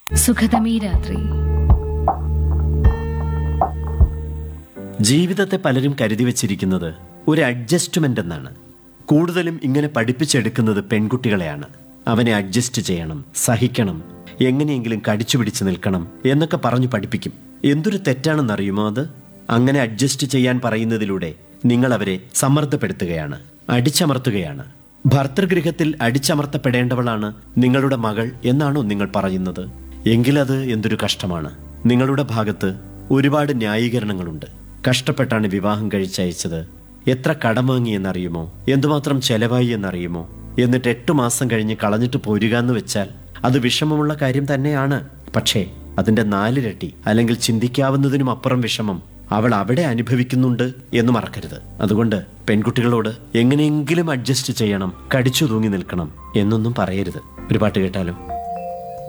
സുഖതമീ രാത്രി ജീവിതത്തെ പലരും കരുതി വച്ചിരിക്കുന്നത് ഒരു അഡ്ജസ്റ്റ്മെന്റ് എന്നാണ് കൂടുതലും ഇങ്ങനെ പഠിപ്പിച്ചെടുക്കുന്നത് പെൺകുട്ടികളെയാണ് അവനെ അഡ്ജസ്റ്റ് ചെയ്യണം സഹിക്കണം എങ്ങനെയെങ്കിലും കടിച്ചു പിടിച്ച് നിൽക്കണം എന്നൊക്കെ പറഞ്ഞു പഠിപ്പിക്കും എന്തൊരു തെറ്റാണെന്നറിയുമോ അത് അങ്ങനെ അഡ്ജസ്റ്റ് ചെയ്യാൻ പറയുന്നതിലൂടെ നിങ്ങൾ അവരെ സമ്മർദ്ദപ്പെടുത്തുകയാണ് അടിച്ചമർത്തുകയാണ് ഭർത്തൃഗൃഹത്തിൽ അടിച്ചമർത്തപ്പെടേണ്ടവളാണ് നിങ്ങളുടെ മകൾ എന്നാണോ നിങ്ങൾ പറയുന്നത് എങ്കിലത് എന്തൊരു കഷ്ടമാണ് നിങ്ങളുടെ ഭാഗത്ത് ഒരുപാട് ന്യായീകരണങ്ങളുണ്ട് കഷ്ടപ്പെട്ടാണ് വിവാഹം കഴിച്ചയച്ചത് എത്ര കടം വാങ്ങി എന്നറിയുമോ എന്തുമാത്രം ചെലവായി എന്നറിയുമോ എന്നിട്ട് എട്ടു മാസം കഴിഞ്ഞ് കളഞ്ഞിട്ട് പോരുക എന്ന് വെച്ചാൽ അത് വിഷമമുള്ള കാര്യം തന്നെയാണ് പക്ഷേ അതിന്റെ നാലിരട്ടി അല്ലെങ്കിൽ ചിന്തിക്കാവുന്നതിനും അപ്പുറം വിഷമം അവൾ അവിടെ അനുഭവിക്കുന്നുണ്ട് എന്ന് മറക്കരുത് അതുകൊണ്ട് പെൺകുട്ടികളോട് എങ്ങനെയെങ്കിലും അഡ്ജസ്റ്റ് ചെയ്യണം കടിച്ചു തൂങ്ങി നിൽക്കണം എന്നൊന്നും പറയരുത് ഒരു പാട്ട് കേട്ടാലോ